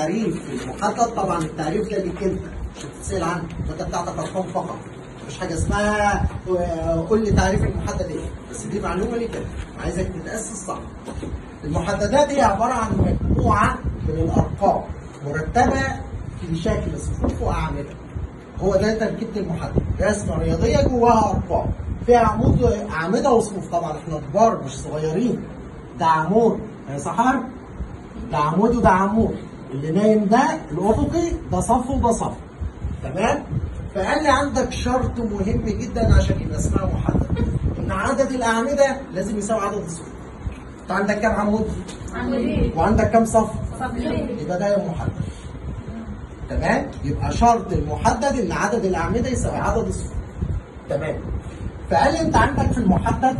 تعريف المحدد طبعا التعريف ده ليك انت مش هتتسال عنه انت بتاعتك ارقام فقط مش حاجه اسمها آه، قول لي تعريف المحدد ايه بس دي معلومه ليك انت عايزك تتاسس صح المحددات هي عباره عن مجموعه من الارقام مرتبه في شكل صفوف واعمده هو ده تركيبه المحدد رسمه رياضيه جواها ارقام فيها عمود اعمده وصفوف طبعا احنا كبار مش صغيرين ده عمود يا سحر ده عمود وده عمود اللي نايم ده الافقي ده صف وده صف تمام فقال لي عندك شرط مهم جدا عشان يبقى اسمها محدد ان عدد الاعمده لازم يساوي عدد الصفوف انت عندك كام عمود عمودين وعندك كام صف صفين يبقى ده محدد تمام يبقى شرط المحدد ان عدد الاعمده يساوي عدد الصفوف تمام فقال لي انت عندك في المحدد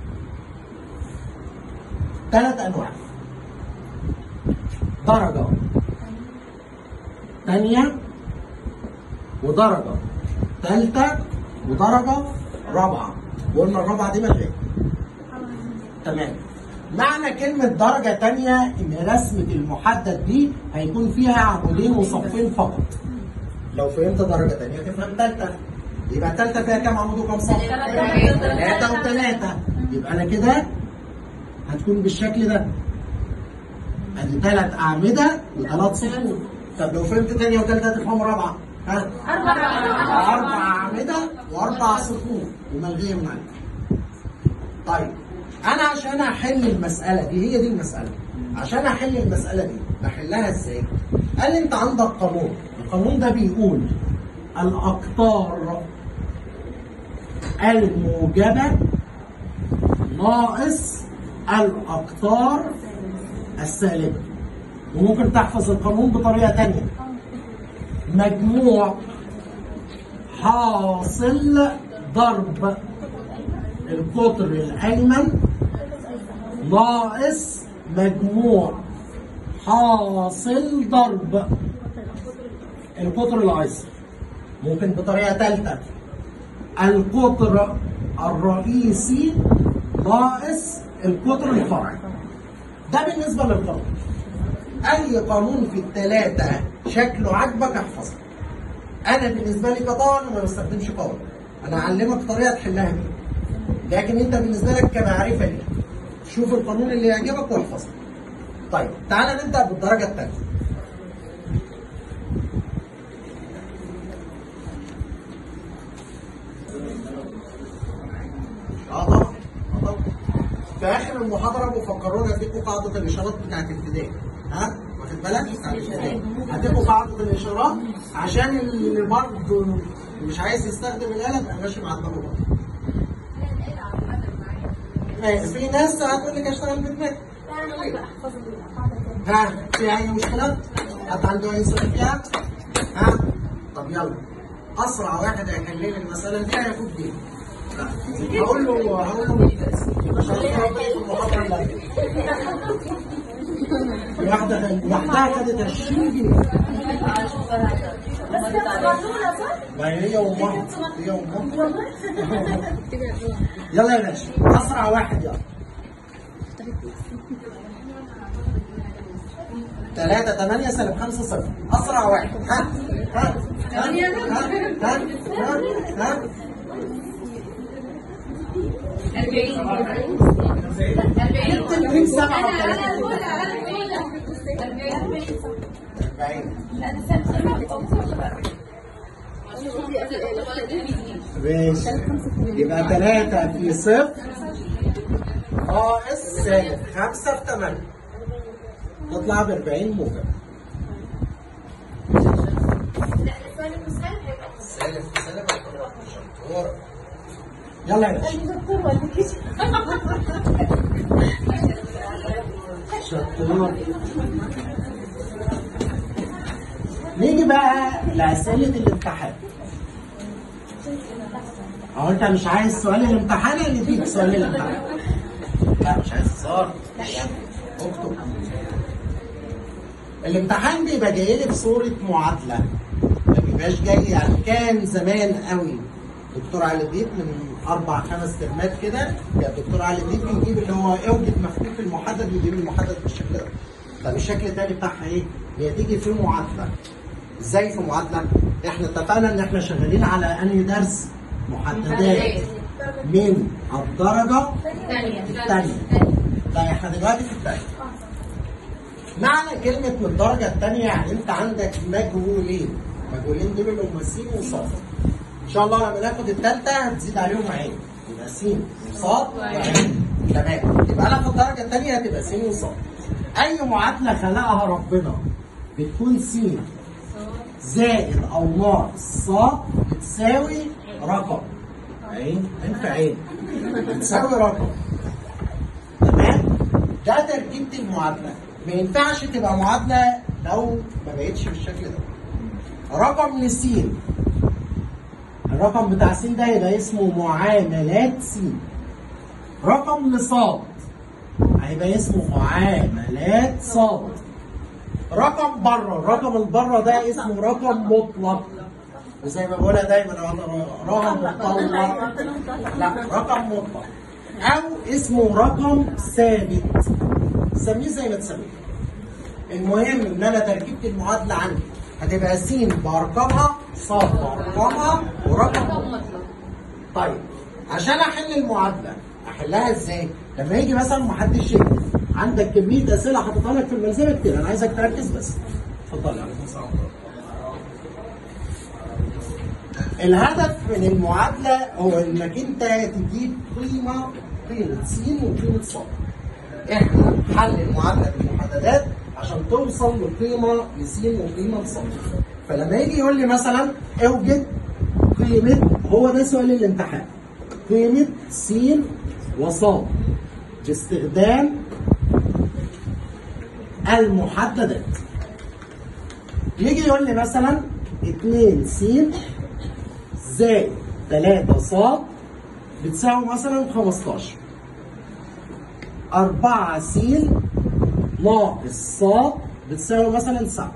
ثلاث انواع درجه ثانيه ودرجه ثالثه ودرجه رابعه وقلنا الرابعه دي ملغيه تمام معنى كلمة درجة تانية إن رسمة المحدد دي هيكون فيها عمودين وصفين فقط. لو فهمت درجة تانية تفهم تالتة. يبقى تالتة فيها كام عمود وكام صف؟ ثلاثة وثلاثة. يبقى أنا كده هتكون بالشكل ده. أدي ثلاث أعمدة وثلاث صفوف. طب لو فهمت تانية وتالتة تفهم رابعة. ها؟ أربعة أربع أعمدة وأربع صفوف وملغية من عندك. طيب انا عشان احل المساله دي هي دي المساله عشان احل المساله دي بحلها ازاي قال لي انت عندك قانون القانون ده بيقول الاقطار الموجبه ناقص الاقطار السالبه وممكن تحفظ القانون بطريقه تانية مجموع حاصل ضرب القطر الايمن ناقص مجموع حاصل ضرب القطر الايسر ممكن بطريقه ثالثه القطر الرئيسي ناقص القطر الفرعي ده بالنسبه للقانون اي قانون في الثلاثه شكله عاجبك احفظه انا بالنسبه لي كطالب ما بستخدمش قانون انا اعلمك طريقه تحلها بيها لكن انت بالنسبه لك كمعرفه ليك شوف القانون اللي يعجبك واحفظه طيب تعالى نبدا بالدرجه الثانيه اه طبعا اه طبعا في اخر المحاضره بفكرونا اديكم قاعده الاشارات بتاعت الابتدائي ها واخد بالك بتاعت الابتدائي هديكم قاعده الاشارات عشان اللي برضه مش عايز يستخدم القلم يبقى ماشي مع الدماغ برضه آه، في ناس هتقول لك اشتغل بدماغي ها في اي مشكله؟ حد عنده اي سؤال فيها؟ ها؟ طب يلا اسرع واحد هيحل لي المساله دي هياخد دي هقول له هقول له ممتاز عشان يقعد في المحاضره اللي قبل. واحده واحدها خدت 20 جنيه ما هي وامها هي وامها يلا يا باشا اسرع واحد يلا ثلاثة ثمانية سالب خمسة صفر أسرع واحد ها ها ها ها ها ها ها التمرين سبعة وثلاثين أربعين ماشي يبقى ثلاثة في صفر ناقص سالب خمسة في ثمانية تطلع ب 40 موجب سالب في سالب هيطلع شطور يلا يا باشا شطور نيجي بقى لأسئلة الامتحان أهو أنت مش عايز سؤال الامتحان اللي نديك سؤال الامتحان لا مش عايز هزار اكتب الامتحان بيبقى جاي لي بصورة معادلة ما بيبقاش جاي يعني كان زمان قوي دكتور علي الديب من اربع خمس ترمات كده كان الدكتور علي الديب بيجيب اللي هو اوجد مفكوك المحدد ويجيب المحدد بالشكل ده طب الشكل التاني بتاعها ايه؟ هي تيجي في معادله ازاي في معادله؟ احنا اتفقنا ان احنا شغالين على انهي درس؟ محددات من الدرجه ثانية الثانيه لا احنا دلوقتي في الثانيه معنى كلمة من الدرجة الثانية يعني أنت عندك مجهولين، مجهولين دول اللي هم س وصاد. إن شاء الله لما ناخد الثالثة هتزيد عليهم عين، يبقى س وصاد وعين. تمام، يبقى أنا في الدرجة الثانية هتبقى س وصاد. أي معادلة خلقها ربنا بتكون س زائد أو ناقص صاد بتساوي رقم. عين عين في عين. بتساوي رقم. تمام؟ ده تركيبة المعادلة ما ينفعش تبقى معادلة لو ما بقتش بالشكل ده رقم لس الرقم بتاع س ده يبقى اسمه معاملات س رقم لصاد هيبقى اسمه معاملات صاد رقم بره الرقم اللي بره ده اسمه رقم مطلق وزي ما بقولها دايما انا رقم مطلق لا رقم مطلق او اسمه رقم ثابت سميه زي ما تسميه المهم ان انا تركيبه المعادله عندي هتبقى س بارقامها ص بارقامها ورقم مطلق طيب عشان احل المعادله احلها ازاي؟ لما يجي مثلا محدش يكتب عندك كميه اسئله حاططها لك في الملزمه كتير انا عايزك تركز بس اتفضل يا عليكم السلام الهدف من المعادله هو انك انت تجيب قيمه قيمه س وقيمه ص احنا حل المعادله بالمحددات عشان توصل لقيمه لس وقيمه لص فلما يجي يقول لي مثلا اوجد قيمه هو ده سؤال الامتحان قيمه س وص باستخدام المحددات يجي يقول لي مثلا 2 س زائد 3 ص بتساوي مثلا 15 4 س ناقص ص بتساوي مثلا 7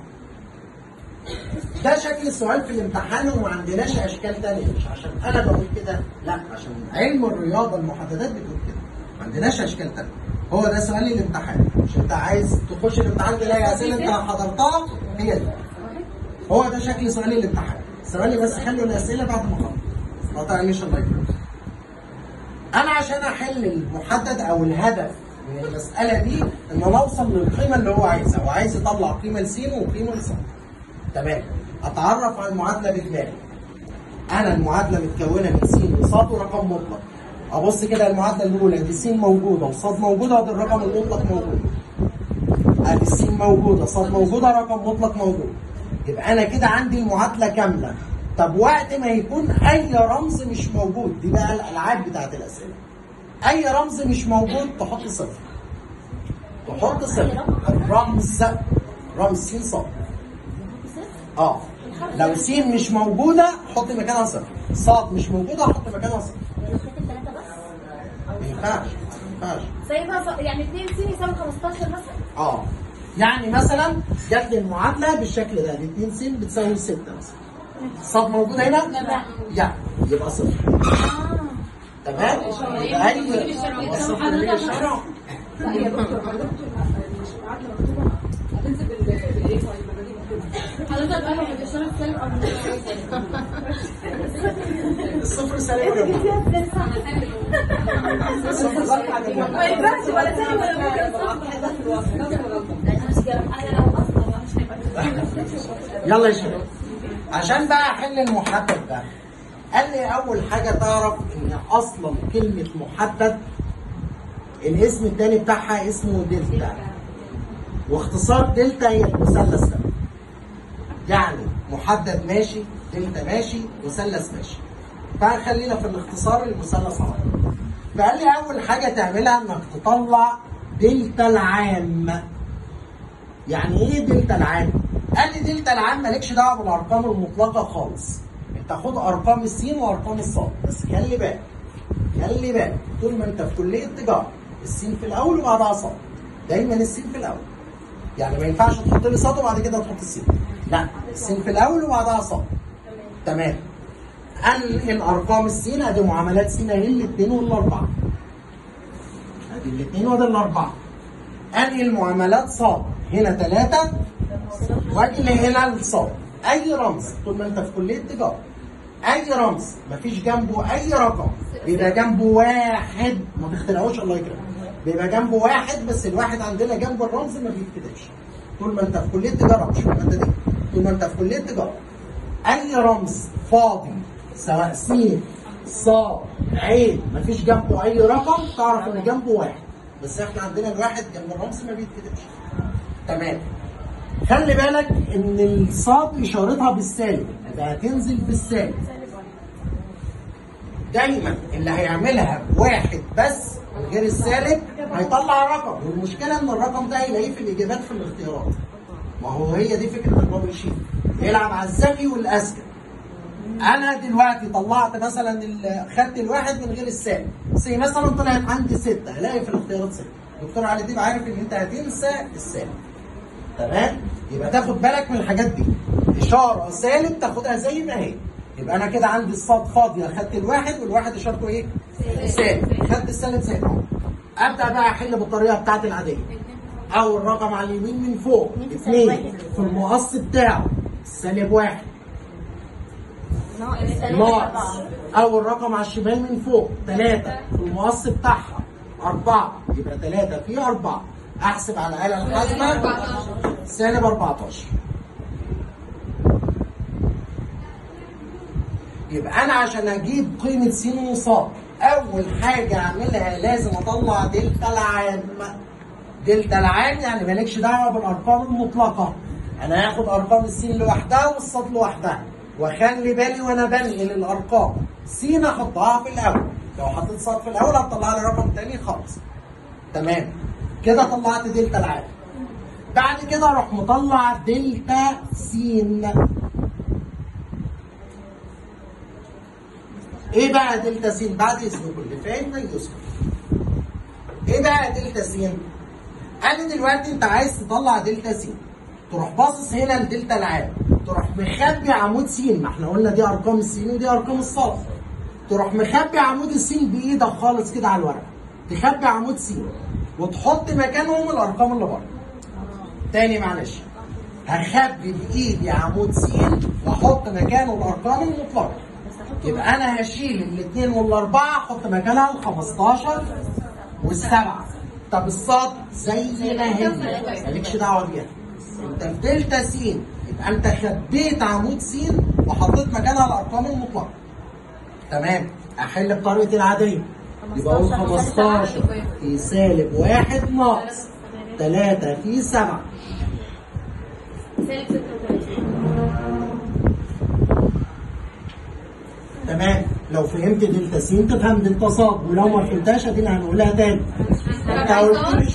ده شكل السؤال في الامتحان وما عندناش اشكال تانية مش عشان انا بقول كده لا عشان علم الرياضه المحددات بتقول كده ما عندناش اشكال تانية هو ده سؤال الامتحان مش انت عايز تخش الامتحان تلاقي اسئله انت حضرتها هي دي هو ده شكل سؤال الامتحان ثواني بس خلوا الاسئله بعد ما اخلص ما تعملش الله يكرمك انا عشان احل المحدد او الهدف من المساله دي ان انا اوصل للقيمه اللي هو عايزها وعايز يطلع قيمه لس وقيمه لص تمام اتعرف على المعادله بدماغي انا المعادله متكونه من س وصاد ورقم مطلق ابص كده المعادله الاولى دي س موجوده وصاد موجوده وده الرقم المطلق موجود ادي س موجوده صاد موجوده رقم مطلق موجود يبقى انا كده عندي المعادله كامله طب وقت ما يكون اي رمز مش موجود دي بقى الالعاب بتاعت الاسئله اي رمز مش موجود تحط صفر تحط صفر الرمز رمز س صاد اه لو س مش موجوده حط مكانها صفر صاد مش موجوده حط مكانها صفر ما ينفعش ما ينفعش سايبها ف- يعني 2 س يساوي 15 مثلا اه يعني مثلا جات لي المعادله بالشكل ده ال 2 س بتساوي 6 مثلا صاد موجود هنا؟ لا. يعني يبقى صفر تمام؟ يبقى اي الصفر اللي هي الشرع حضرتك بقى لما بتشتغل سالب او الصفر سالب ولا موجود؟ الصفر سالب ولا ما ينفعش ولا سالب ولا يلا يا شباب عشان بقى احل المحدد ده قال لي اول حاجه تعرف ان اصلا كلمه محدد الاسم التاني بتاعها اسمه دلتا واختصار دلتا هي المثلث ده يعني محدد ماشي دلتا ماشي مثلث ماشي فخلينا في الاختصار المثلث على طول فقال لي اول حاجه تعملها انك تطلع دلتا العام يعني ايه دلتا العام؟ قال لي دلتا العام مالكش دعوه بالارقام المطلقه خالص. انت خد ارقام السين وارقام الصاد بس خلي بالك خلي بالك طول ما انت في كليه تجاره السين في الاول وبعدها صاد. دايما السين في الاول. يعني ما ينفعش تحط لي صاد وبعد كده تحط السين. لا السين في الاول وبعدها صاد. تمام. انقل ارقام السين ادي معاملات سين اهي الاثنين والاربعه. ادي الاثنين وادي الاربعه. انقل معاملات صاد هنا ثلاثة واجي لهنا الصاد اي رمز طول ما انت في كليه تجاره اي رمز مفيش جنبه اي رقم بيبقى جنبه واحد ما تخترعوش الله يكرمك بيبقى جنبه واحد بس الواحد عندنا جنب الرمز ما بيتكتبش طول ما انت في كليه تجاره مش في الماده دي طول ما انت في كليه تجاره اي رمز فاضي سواء سين صاد عين مفيش جنبه اي رقم تعرف ان جنبه واحد بس احنا عندنا الواحد جنب الرمز ما بيتكتبش تمام خلي بالك ان الصاد اشارتها بالسالب يبقى هتنزل بالسالب دايما اللي هيعملها واحد بس من غير السالب هيطلع رقم والمشكله ان الرقم ده هيلاقيه في الاجابات في الاختيارات ما هو هي دي فكره البابل شيت بيلعب على الذكي والاذكى انا دلوقتي طلعت مثلا ال- خدت الواحد من غير السالب سي مثلا طلعت عندي سته هلاقي في الاختيارات سته دكتور علي ديب عارف ان انت هتنسى السالب تمام يبقى تاخد بالك من الحاجات دي اشاره سالب تاخدها زي ما هي يبقى انا كده عندي الصاد فاضيه خدت الواحد والواحد اشارته ايه؟ سالب خدت السالب زي ما هو ابدا بقى احل بالطريقه بتاعتي العاديه اول رقم على اليمين من فوق اثنين في المقص بتاعه سالب واحد ناقص اول رقم على الشمال من فوق ثلاثة في المقص بتاعها أربعة يبقى ثلاثة في أربعة أحسب على الآلة الحاسبة سالب 14 يبقى أنا عشان أجيب قيمة س وصاد أول حاجة أعملها لازم أطلع دلتا العام دلتا العام يعني مالكش دعوة بالأرقام المطلقة أنا هاخد أرقام السين لوحدها والصاد لوحدها واخلي بالي وانا بنقل الارقام س احطها في الاول لو حطيت صاد في الاول هتطلع لي رقم تاني خالص تمام كده طلعت دلتا العام بعد كده اروح مطلع دلتا س ايه بقى دلتا س بعد اذنكم اللي فاهم ما يسكت ايه بقى دلتا س انا دلوقتي انت عايز تطلع دلتا س تروح باصص هنا لدلتا العام تروح مخبي عمود س ما احنا قلنا دي ارقام السين ودي ارقام الصاد تروح مخبي عمود السين بايدك خالص كده على الورقه تخبي عمود س وتحط مكانهم الارقام اللي بره تاني معلش هخبي بايدي عمود س واحط مكانه الارقام المطلقه يبقى انا هشيل الاثنين والاربعه احط مكانها ال 15 والسبعه طب الصاد زي ما هي مالكش دعوه بيها انت في دلتا س يبقى انت خبيت عمود س وحطيت مكانها الارقام المطلقه تمام احل بطريقتي العاديه يبقى اقول 15 في سالب واحد ناقص 3 في 7 سالب 36 تمام لو فهمت دلتا س تفهم دلتا ص ولو ما فهمتهاش ادينا هنقولها تاني انت قلت لي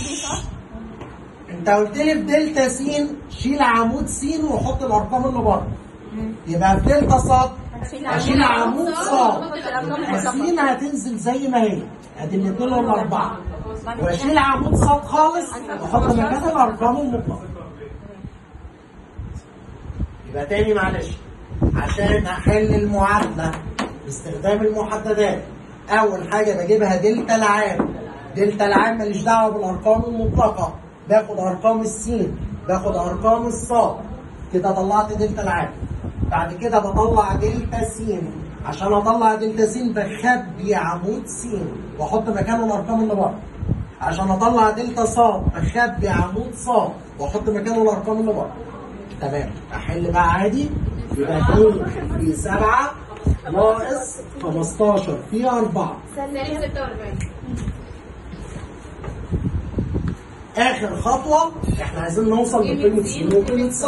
انت قلت لي في دلتا س شيل عمود س وحط الارقام اللي بره يبقى في دلتا ص اشيل عمود ص س هتنزل زي ما هي ادي الاثنين والاربعه واشيل عمود ص خالص واحط مكان الارقام المطلقه يبقى تاني معلش عشان احل المعادله باستخدام المحددات اول حاجه بجيبها دلتا العام دلتا العام ماليش دعوه بالارقام المطلقه باخد ارقام السين باخد ارقام الصاد كده طلعت دلتا العام بعد كده بطلع دلتا س عشان اطلع دلتا س بخبي عمود س واحط مكانه الارقام اللي بره عشان اطلع دلتا ص بخبي عمود ص واحط مكانه الارقام اللي بره تمام احل بقى عادي يبقى 2 في 7 ناقص 15 في 4 سالب 46 اخر خطوه احنا عايزين نوصل لقيمه س وقيمه ص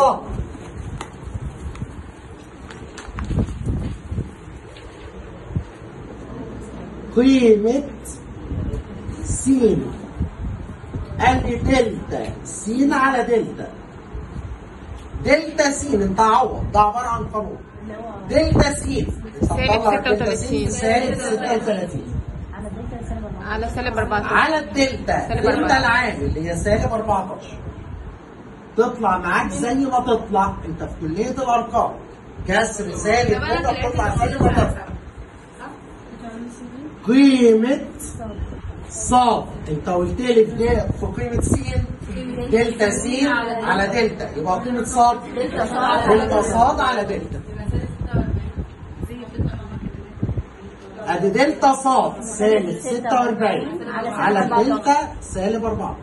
قيمه س قال لي دلتا س على دلتا دلتا س انت عوض ده عباره عن قانون دلتا س انت هتطلع دلتا س 36. سالب 36 على سالب 14 على الدلتا سالب دلتا 14. العام اللي هي سالب 14 تطلع معاك زي ما تطلع انت في كليه الارقام كسر سالب طب أنا كده طلعت بتطلع سالب زي ما 14. تطلع قيمه صاد انت قلت لي في د- في قيمه س دلتا س على دلتا يبقى قيمه صاد دلتا صاد على دلتا ادي دلتا صاد سالب 46 على دلتا سالب 14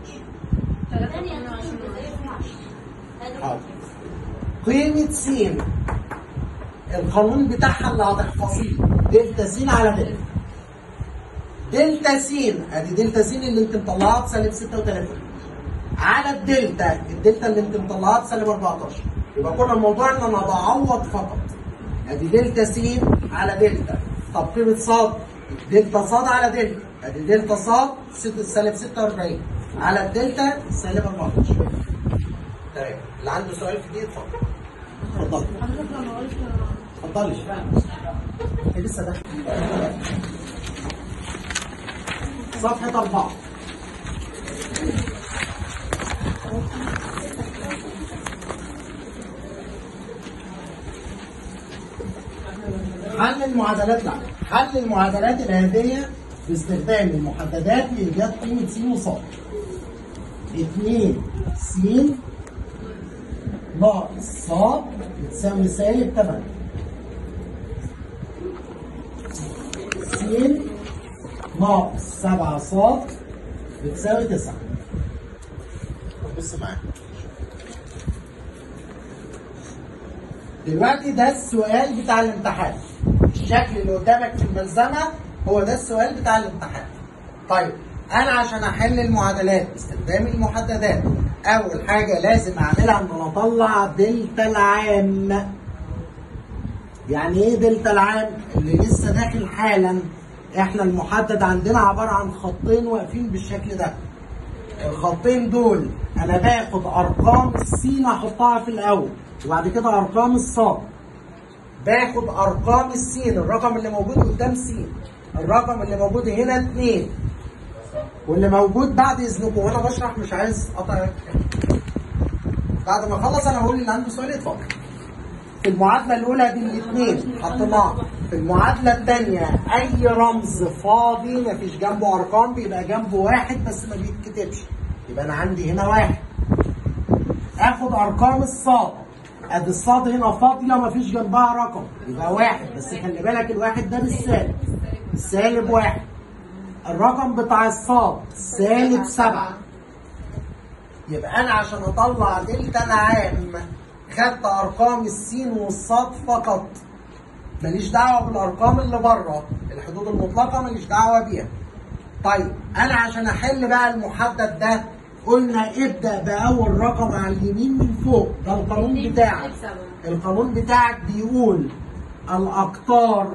حاضر قيمة س القانون بتاعها اللي هتحفظيه دلتا س على دلتا دلتا س ادي دلتا س اللي انت مطلعها بسالب 36 على الدلتا الدلتا اللي انت مطلعها بسالب 14 يبقى كل الموضوع ان انا بعوض فقط ادي دلتا س على دلتا طب قيمة صاد دلتا صاد على دلتا ادي دلتا صاد ست- سالب 46 على الدلتا سالب 14 تمام اللي عنده سؤال في دي اتفضل اتفضل اتفضلي إيه لسه ده صفحة أربعة حل المعادلات لا حل المعادلات الهادية باستخدام المحددات لإيجاد قيمة س وص 2 س ناقص ص بتساوي سالب 8 س ناقص 7 ص بتساوي 9 بص معايا دلوقتي ده السؤال بتاع الامتحان الشكل اللي قدامك في الملزمه هو ده السؤال بتاع الامتحان طيب انا عشان احل المعادلات باستخدام المحددات اول حاجه لازم اعملها ان انا اطلع دلتا العام يعني ايه دلتا العام اللي لسه داخل حالا احنا المحدد عندنا عباره عن خطين واقفين بالشكل ده الخطين دول انا باخد ارقام السين احطها في الاول وبعد كده ارقام الصاد باخد ارقام السين الرقم اللي موجود قدام سين الرقم اللي موجود هنا اتنين واللي موجود بعد اذنكم وانا بشرح مش عايز قطع بعد ما اخلص انا هقول اللي عنده سؤال يتفضل في المعادلة الأولى دي الاثنين حطيناها في المعادلة الثانية أي رمز فاضي مفيش جنبه أرقام بيبقى جنبه واحد بس ما بيتكتبش يبقى أنا عندي هنا واحد آخد أرقام الصاد أدي الصاد هنا فاضية مفيش جنبها رقم يبقى واحد بس خلي بالك الواحد ده بالسالب السالب واحد الرقم بتاع الصاد سالب سبعة يبقى انا عشان اطلع دلتا العام خدت ارقام السين والصاد فقط ماليش دعوه بالارقام اللي بره الحدود المطلقه ماليش دعوه بيها طيب انا عشان احل بقى المحدد ده قلنا ابدا باول رقم على اليمين من فوق ده القانون بتاعك القانون بتاعك بيقول الاقطار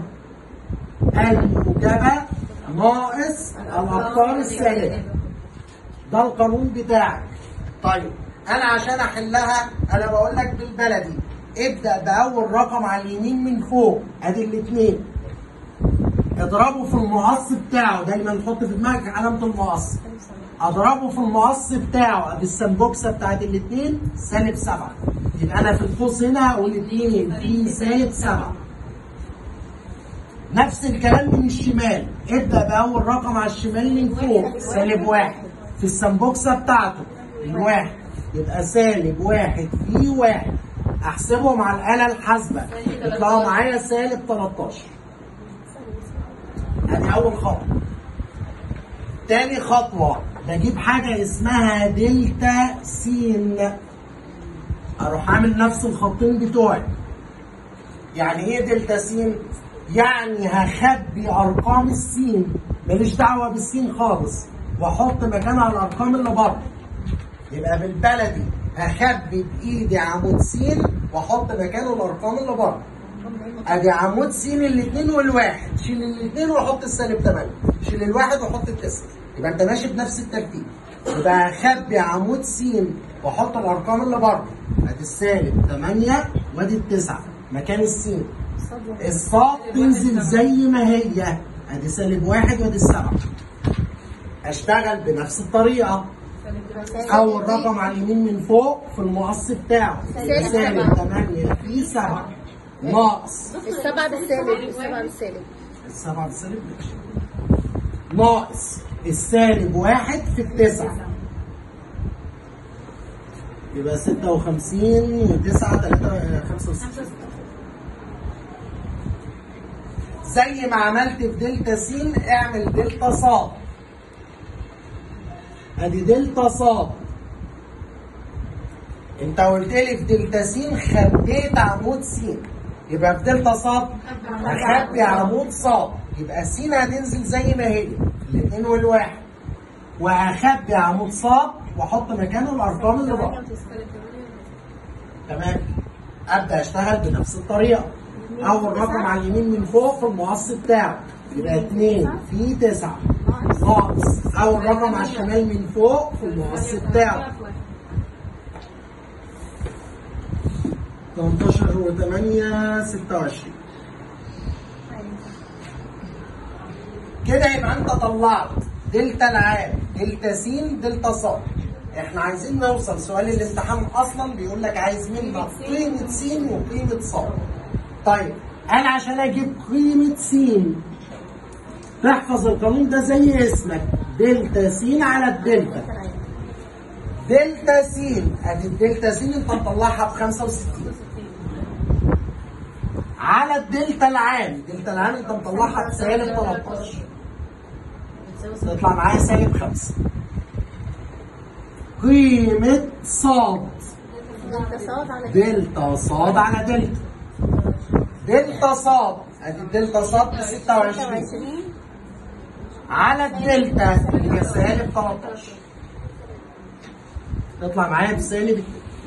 الموجبه ناقص الاقطار السالبه ده القانون بتاعك طيب انا عشان احلها انا بقول لك بالبلدي ابدا باول رقم على اليمين من فوق ادي الاثنين اضربه في المقص بتاعه دايما نحط في دماغك علامه المقص اضربه في المقص بتاعه ادي السمبوكسه بتاعت الاثنين سالب سبعه يبقى انا في القوس هنا هقول 2 في سالب سبعه نفس الكلام من الشمال ابدا باول رقم على الشمال من فوق سالب واحد في السمبوكسه بتاعته الواحد يبقى سالب واحد في واحد احسبهم على الاله الحاسبه يطلعوا معايا سالب 13 ادي اول خطوه تاني خطوه بجيب حاجه اسمها دلتا س اروح اعمل نفس الخطين بتوعي يعني ايه دلتا س يعني هخبي ارقام السين ماليش دعوه بالسين خالص واحط مكانها الارقام اللي بره يبقى بالبلدي هخبي بايدي عمود س واحط مكانه الارقام اللي بره ادي عمود س الاثنين والواحد شيل الاثنين واحط السالب 8 شيل الواحد واحط التسعه يبقى انت ماشي بنفس الترتيب يبقى هخبي عمود س واحط الارقام اللي بره ادي السالب 8 وادي التسعه مكان السين الصاد تنزل زي ما هي ادي سالب واحد وادي السبعه اشتغل بنفس الطريقه اول رقم على اليمين من فوق في المقص بتاعه سالب سالب سبعة. 8 في 7 ناقص السبعة بالسالب السبعة بالسالب السبعة بالسالب ماشي ناقص السالب واحد في التسعة يبقى ستة وخمسين وتسعة تلاتة خمسة وستين زي ما عملت في دلتا س اعمل دلتا ص ادي دلتا ص انت قلت لي في دلتا س خبيت عمود س يبقى في دلتا ص هخبي عمود ص يبقى س هتنزل زي ما هي الاثنين والواحد وهخبي عمود ص واحط مكانه الارقام اللي بره تمام ابدا اشتغل بنفس الطريقه اول رقم على اليمين من فوق في المقص بتاعه يبقى 2 في 9 ناقص اول رقم على الشمال من فوق في المقص بتاعه 18 و8 26 كده يبقى انت طلعت دلتا العام دلتا س دلتا ص احنا عايزين نوصل سؤال الامتحان اصلا بيقول لك عايز منك قيمه س وقيمه ص طيب انا عشان اجيب قيمه س تحفظ القانون ده زي اسمك دلتا س على الدلتا دلتا س ادي الدلتا س انت مطلعها ب 65 على الدلتا العام الدلتا العام انت مطلعها بسالب 13 تطلع معايا سالب 5 قيمة صاد دلتا صاد على دلتا دلتا صاد ادي الدلتا صاد ب 26 على الدلتا اللي هي سالب 13 تطلع معايا بسالب 2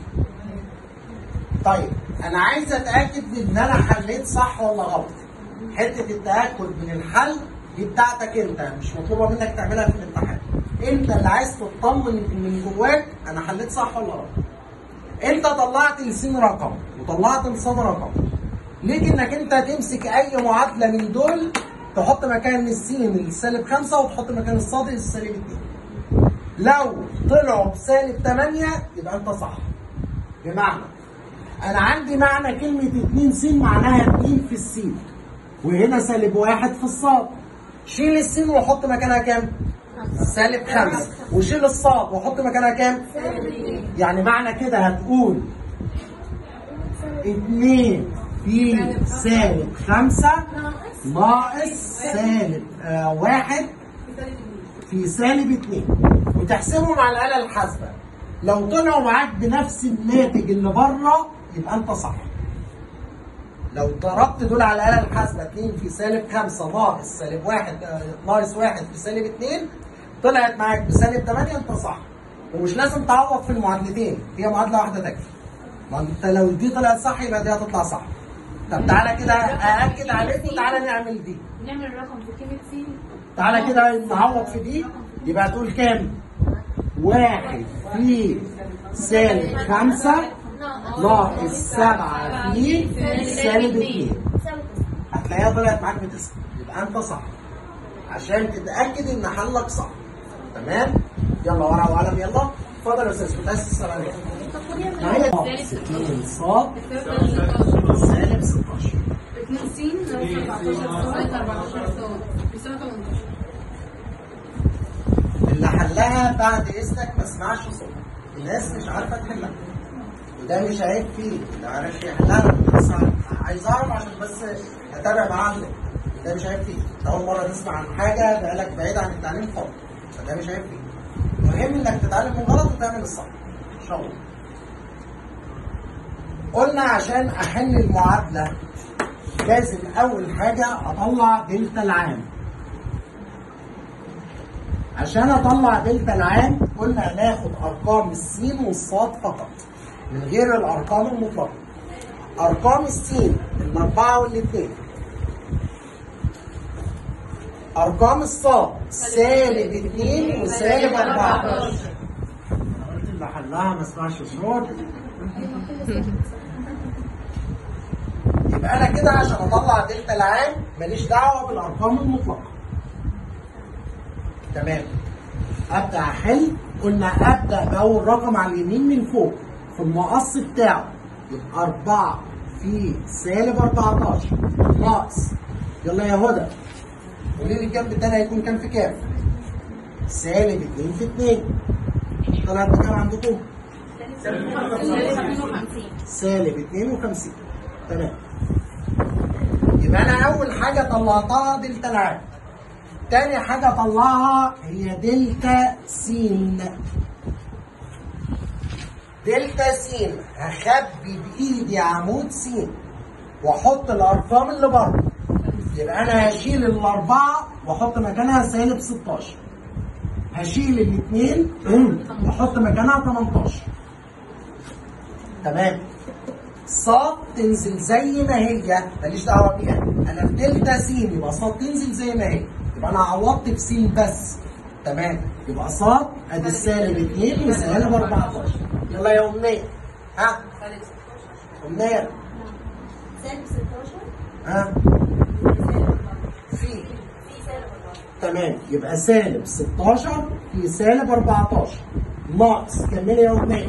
طيب انا عايز اتاكد ان انا حليت صح ولا غلط حته التاكد من الحل دي بتاعتك انت مش مطلوبه منك تعملها في الامتحان انت اللي عايز تطمن من جواك انا حليت صح ولا غلط انت طلعت لسين رقم وطلعت لصاد رقم ليك انك انت تمسك اي معادله من دول تحط مكان السين السالب خمسه وتحط مكان الصاد السالب 2 لو طلعوا بسالب 8 يبقى انت صح بمعنى انا عندي معنى كلمه 2 س معناها 2 في السين وهنا سالب واحد في الصاد شيل السين وحط مكانها كام؟ سالب خمسة وشيل الصاد وحط مكانها كام؟ يعني معنى كده هتقول 2 في سالب خمسة ناقص سالب آه واحد في سالب اتنين وتحسبهم على الآلة الحاسبة لو طلعوا معاك بنفس الناتج اللي بره يبقى انت صح لو ضربت دول على الآلة الحاسبة 2 في سالب 5 ناقص سالب 1 آه، ناقص 1 في سالب 2 طلعت معاك بسالب 8 انت صح ومش لازم تعوض في المعادلتين هي معادلة واحدة تكفي ما انت لو دي طلعت صح يبقى دي هتطلع صح طب تعالى كده أأكد عليك وتعالى نعمل دي نعمل الرقم في كلمة سين تعالى كده نعوض في دي يبقى هتقول كام؟ واحد في سالب خمسة ناقص سبعة في سالب اتنين هتلاقيها طلعت معاك بتسعة يبقى انت صح عشان تتأكد ان حلك صح تمام؟ يلا ورقة وقلم يلا اتفضل يا استاذ كنت عايز تسأل عليها ما هي ناقص اتنين صاد سالب 16 2 سين ناقص 14 صاد 14 صاد بيساوي 18 اللي حلها بعد اذنك ما اسمعش صوت الناس مش عارفه تحلها وده مش عيب فيه اللي عارف يحلها بس عايز اعرف عشان بس اتابع معاه ده مش عيب فيه انت اول مره تسمع عن حاجه بقالك بعيد عن التعليم خالص فده مش عيب فيه المهم انك تتعلم من غلط وتعمل الصح ان شاء الله قلنا عشان احل المعادله لازم اول حاجه اطلع دلتا العام عشان اطلع دلتا العام قلنا هناخد ارقام السين والصاد فقط من غير الارقام المطلقه ارقام السين الاربعه والاثنين ارقام الصاد سالب 2 وسالب 14 قلت اللي حلها ما اسمعش صوت يبقى انا كده عشان اطلع دلتا العام ماليش دعوه بالارقام المطلقه تمام ابدا احل قلنا ابدا باول رقم على اليمين من فوق في المقص بتاعه يبقى 4 في سالب 14 ناقص يلا يا هدى قولي لي الجنب التاني هيكون كام في كام؟ سالب 2 في 2 طلعت بكام عندكم؟ سالب 52 سالب 52 تمام يبقى انا اول حاجه طلعتها دلتا العام تاني حاجه طلعها هي دلتا س دلتا س هخبي بايدي عمود س واحط الارقام اللي بره يبقى انا هشيل الاربعه واحط مكانها سالب 16 هشيل الاثنين واحط مكانها 18 تمام صاد تنزل زي ما هي ماليش دعوه بيها انا في دلتا س يبقى صاد تنزل زي ما هي يبقى انا عوضت في س بس تمام يبقى صاد ادي السالب 2 وسالب 14 يلا يا امنيه ها امنيه سالب 16 ها في في سالب 14 تمام يبقى سالب 16 في سالب 14 ناقص كملي يا امنيه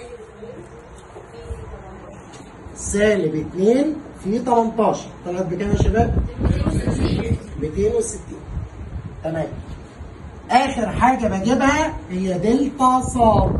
سالب 2 في 18 طلعت بكام يا شباب؟ 260 تمام اخر حاجه بجيبها هي دلتا صاد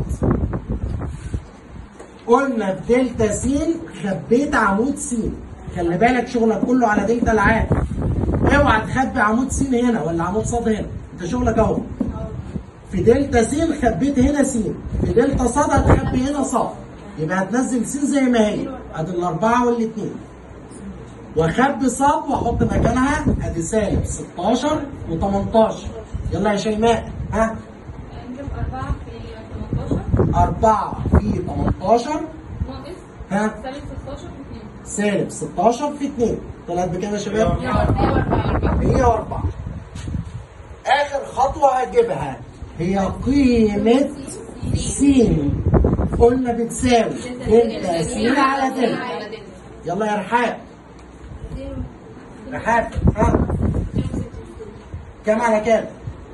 قلنا في دلتا س خبيت عمود س خلي بالك شغلك كله على دلتا العام اوعى تخبي عمود س هنا ولا عمود صاد هنا انت شغلك اهو في دلتا س خبيت هنا س في دلتا صاد هتخبي هنا صاد يبقى هتنزل س زي ما هي ادي الاربعه والاثنين واخبي صاد واحط مكانها ادي سالب 16 و18 يلا يا شيماء ها نجيب 4 في 18 4 في 18 ناقص ها سالب 16 في 2 سالب 16 في 2 طلعت بكام يا شباب؟ 144 104 اخر خطوه هجيبها هي قيمه س قلنا بتساوي دلتا س على دلتا يلا يا رحاب رحاب ها كام على كام؟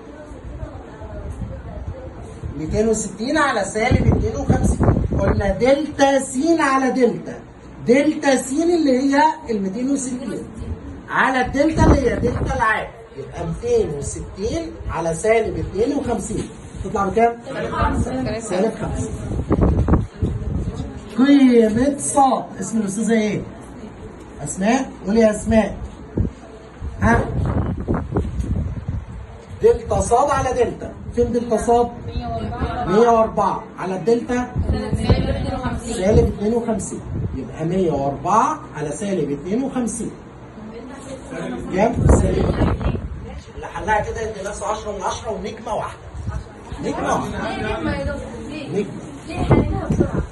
260 على سالب 52 قلنا دلتا س على دلتا دلتا س اللي هي ال 260 على الدلتا اللي هي دلتا العام يبقى 260 على سالب 52 تطلع بكام؟ سالب 5 قيمة صاد اسم الأستاذة إيه؟ أسماء قولي يا أسماء ها دلتا صاد على دلتا فين دلتا صاد؟ 104 104 على الدلتا سالب 52 سالب 52 يبقى 104 على سالب 52 كام؟ سالب اللي حلها كده يدي نفسه 10 من 10 ونجمة واحدة نجمة واحدة ما يا دكتور ليه؟ نجمة ليه حليناها بسرعه؟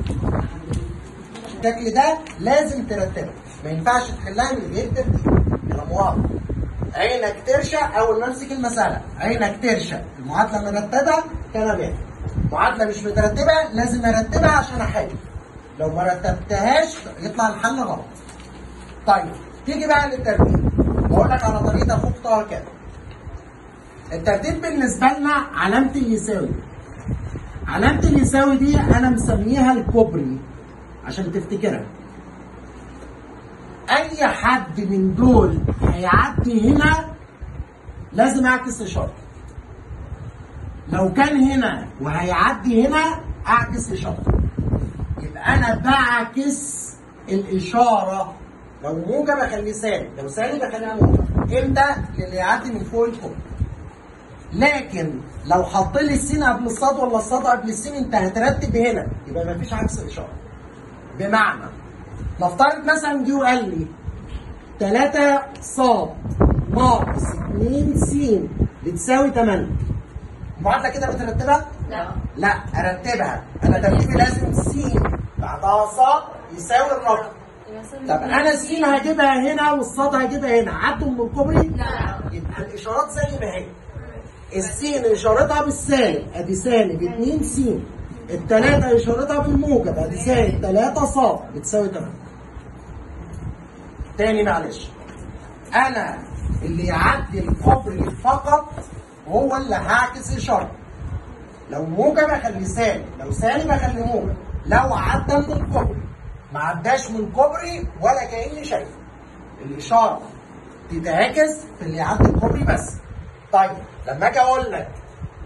الشكل ده لازم ترتبه ما ينفعش تحلها من غير ترتيب كلام واضح عينك ترشق اول ما امسك المساله عينك ترشق المعادله مرتبه كلام يعني معادله مش مترتبه لازم ارتبها عشان احل لو ما رتبتهاش يطلع الحل غلط طيب تيجي بقى للترتيب بقول لك على طريقه اخطها كده الترتيب بالنسبه لنا علامه اليساوي علامه اليساوي دي انا مسميها الكوبري عشان تفتكرها اي حد من دول هيعدي هنا لازم اعكس اشاره لو كان هنا وهيعدي هنا اعكس اشاره يبقى انا بعكس الاشاره لو موجب اخليه سالب لو سالب اخليها موجب امتى للي يعدي من فوق الكوب لكن لو حط لي السين قبل الصاد ولا الصاد قبل السين انت هترتب هنا يبقى مفيش عكس اشاره بمعنى نفترض مثلا جه وقال لي 3 صاد ناقص 2 س بتساوي 8 المعادله كده مترتبه؟ لا لا ارتبها انا ترتيبي لازم س بعدها صاد يساوي الرقم طب انا السين هجيبها هنا والصاد هجيبها هنا عدوا من الكوبري؟ لا يبقى الاشارات زي ما هي السين اشارتها بالسالب ادي سالب 2 س التلاتة اشارتها بالموجب ادي سالب 3 صاد بتساوي 8 تاني معلش انا اللي يعدي الكوبري فقط هو اللي هعكس اشارته لو موجب اخليه سالب لو سالب اخليه موجب لو عدى من الكوبري ما عداش من كوبري ولا كاني شايفه الاشاره تتعكس في اللي يعدي الكوبري بس طيب لما اجي اقول لك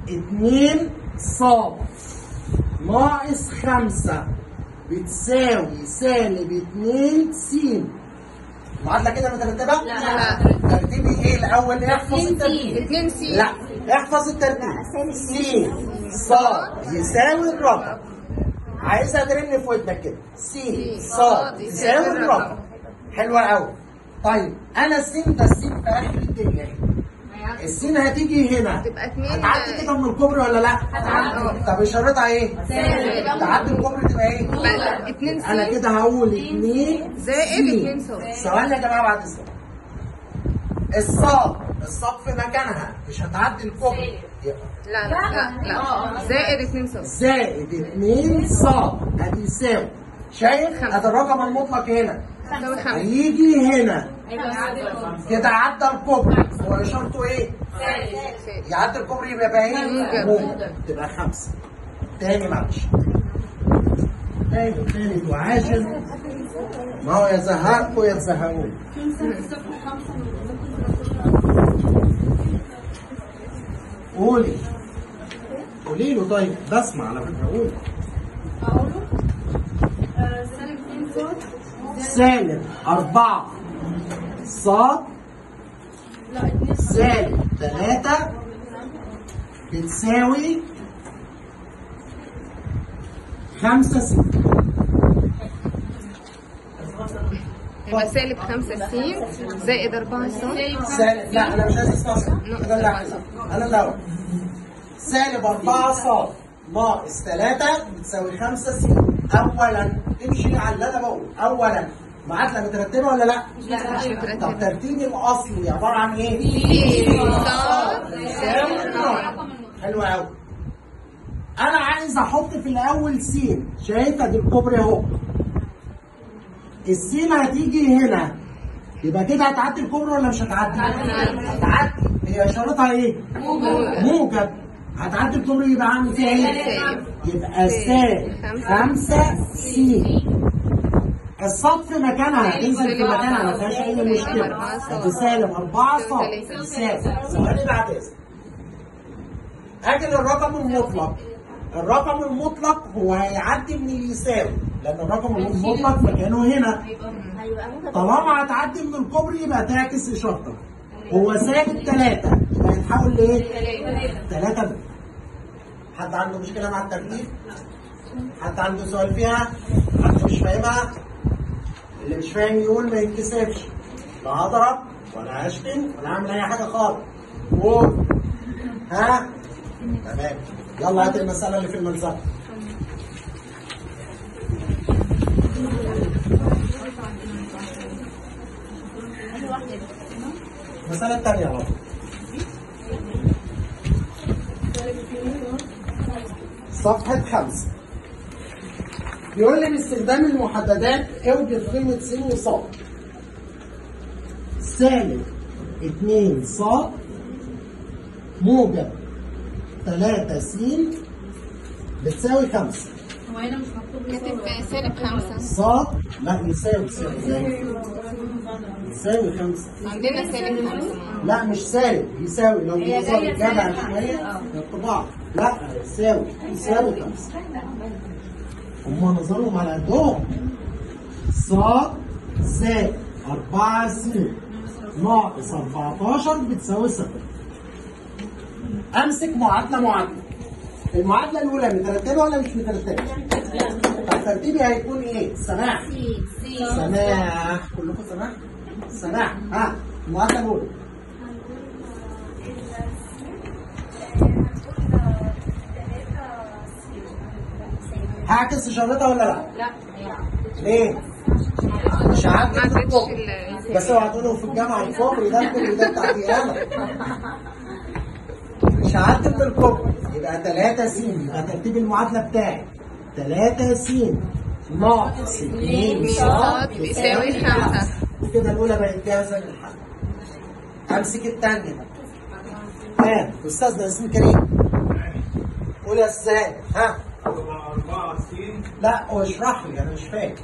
اتنين صاد ناقص خمسة بتساوي سالب اتنين س المعادلة كده مترتبة؟ لا. ترتيبي ايه الأول؟ احفظ الترتيب اتنين سي لا احفظ الترتيب س صاد يساوي الرقم عايزها ترن في ودنك كده س صاد يساوي الرقم حلوة قوي طيب انا السين ده السين في اخر الدنيا السين هتيجي هنا تبقى اتنين هتعدي كده من الكوبري ولا لا؟ هتعدي. طب اشارتها ايه؟ سالب. تعدي الكوبري تبقى ايه؟ بقى اتنين انا سي كده هقول اتنين زائد سين. اتنين صاد. ثواني يا جماعه بعد الصاد الصاد الصاد في مكانها مش هتعدي الكوبري لا لا لا لا زائد اتنين صاد زائد 2 صاد هتساوي شايف؟ خمسة. ادي الرقم المطلق هنا تساوي خمسة هيجي هنا كده عدى الكوبري هو اشارته ايه؟ سالب. يعدي الكوبري يبقى بقى ايه؟ موجب. موجب تبقى خمسة تاني معلش تاني تالت وعاشر ما هو يزهقكم يا تزهقون قولي قولي له طيب بسمع على فكرة قولي اقوله آه، سالب 2 صوت سالب أربعة صاد لا 2 سالب ثلاثة بتساوي خمسة ستة يبقى سالب خمسة سين زائد أربعة صاد سالب لا أنا مش عايز أسمع صاد أنا اللي هحسب أنا اللي هقول سالب أربعة صاد ناقص ثلاثة بتساوي خمسة س أولا امشي على اللي أنا بقوله أولا معادلة مترتبة ولا لا؟ لا مش طب مترتب ترتيبي الأصلي عبارة عن إيه؟ سين صاد يساوي الرقم. حلو قوي انا عايز احط في الاول س شايفه دي الكوبري اهو السين هتيجي هنا يبقى كده هتعدي الكوبري ولا مش هتعدي؟ هتعدي هي اشارتها ايه؟ موجب هتعدي الكوبري يبقى عامل فيها ايه؟ سالب. يبقى سالب خمسة س الصاد في مكانها هتنزل في مكانها ما فيهاش اي مشكله هتبقى سالب 4 صاد يساوي ثواني بعد اذنك اجي للرقم المطلق الرقم المطلق هو هيعدي من يساوي لان الرقم المطلق مكانه هنا هيبقى موجب طالما هتعدي من الكوبري يبقى تعكس اشارتك هو سالب 3 يبقى هيتحول لايه؟ 3 ب حد عنده مشكله مع الترتيب؟ حد عنده سؤال فيها؟ حد مش فاهمها؟ اللي مش فاهم يقول ما يتكسفش لا هضرب ولا هشتم ولا هعمل اي حاجه خالص قول ها؟ تمام يلا هات المساله اللي في الملزمه المساله الثانيه اهو صفحة خمسة بيقول لي باستخدام المحددات اوجد قيمة س وصاد سالب 2 صاد موجب 3 س بتساوي 5 هو هنا مش مكتوب كاتب سالب خمسة صاد لا يساوي تساوي ازاي؟ يساوي 5 عندنا سالب خمسة لا مش سالب يساوي لو النظام جمع شوية الطباعة لا يساوي يساوي 5 هم نظرهم على قدهم صاد زائد 4 س ناقص 14 بتساوي 0 امسك معادله معادله المعادله الاولى مترتبه ولا مش مترتبه؟ طب ترتيبي هيكون ايه؟ سماح سماح كلكم سماح؟ سماح ها المعادله الاولى هعكس اشارتها ولا لا؟ لا ليه؟ مش ما هعكس عدتش الكوبري ال بس اوعى تقولوا في الجامعه الكوبري ده الكوبري ده بتاعتي انا مش هعدل بالكوبري يبقى 3 س يبقى ترتيب المعادله بتاعي 3 س ناقص 2 صاد بيساوي خمسة. وكده الاولى بقت جاهزه للحل امسك الثانيه ها استاذنا اسم كريم قول يا استاذ ها أربعة سين لا هو اشرح لي انا مش فاهم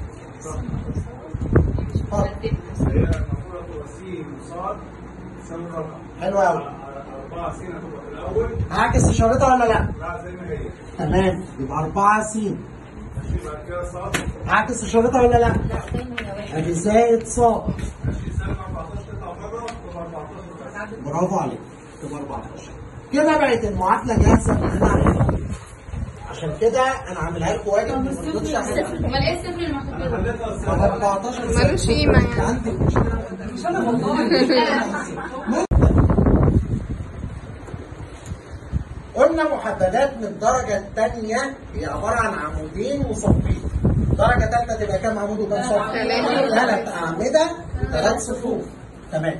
اتفضل هي المفروض تبقى سين وصاد تساوي رقم حلو أوي. 4 س هتبقى في الاول هعكس اشارتها ولا لا؟ لا زي ما هي تمام يبقى 4 س ماشي بعد كده صاد هعكس اشارتها ولا لا؟ ادي زائد ص ماشي سالب 14 تطلع بره تبقى 14 بس برافو عليك تبقى 14 كده بقت المعادله جاهزه ان انا اعملها عشان كده انا عاملها لكم واجب ما تقدرش اعملها امال ايه الصفر المكتوب انا خليتها طب 14 ملوش قيمة يعني. عندي مش انا والله قلنا محددات من الدرجة الثانية هي عبارة عن عمودين وصفين. درجة ثالثة تبقى كام عمود وكام صف؟ ثلاثة. ثلاث أعمدة وثلاث صفوف. تمام.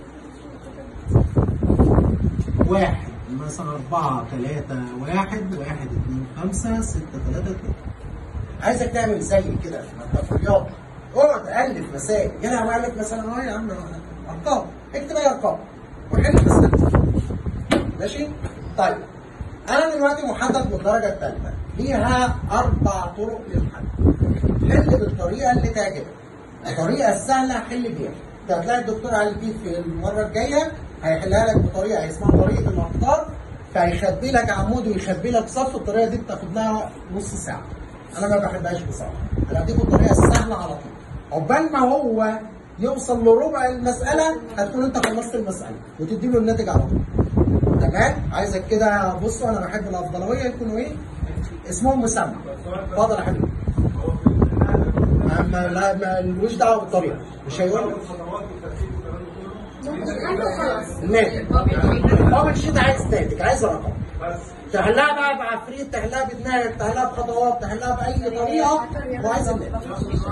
واحد مثلا أربعة ثلاثة واحد واحد اثنين خمسة ستة ثلاثة اثنين. عايزك تعمل زي كده ما انت في الرياضة. اقعد ألف مسائل، جالها وألف مثلا أهو يا عم أرقام، اكتب أي أرقام وحل مسألة. ماشي؟ طيب انا دلوقتي محدد بالدرجه الثالثه ليها اربع طرق للحل حل بالطريقه اللي تعجبك الطريقه السهله حل بيها انت هتلاقي الدكتور علي البيت في المره الجايه هيحلها لك بطريقه اسمها طريقه الاقطار فهيخبي لك عمود ويخبي لك صف الطريقه دي بتاخد لها نص ساعه انا ما بحبهاش بصراحه انا هديكم الطريقه السهله على طول عقبال ما هو يوصل لربع المساله هتكون انت خلصت المساله وتدي له الناتج على طول تمام عايزك كده بصوا انا بحب الافضليه يكونوا ايه اسمهم مسمى اتفضل يا حبيبي هو في النهايه ما ما لا ما لوش دعوه بالطريقه مش هيقول الخطوات والترتيب والكلام ده كله الناتج هو مش انت عايز ناتج عايز رقم بس تحلها بقى بعفريت تحلها بدماغك تحلها بخطوات تحلها باي طريقه وعايز الناتج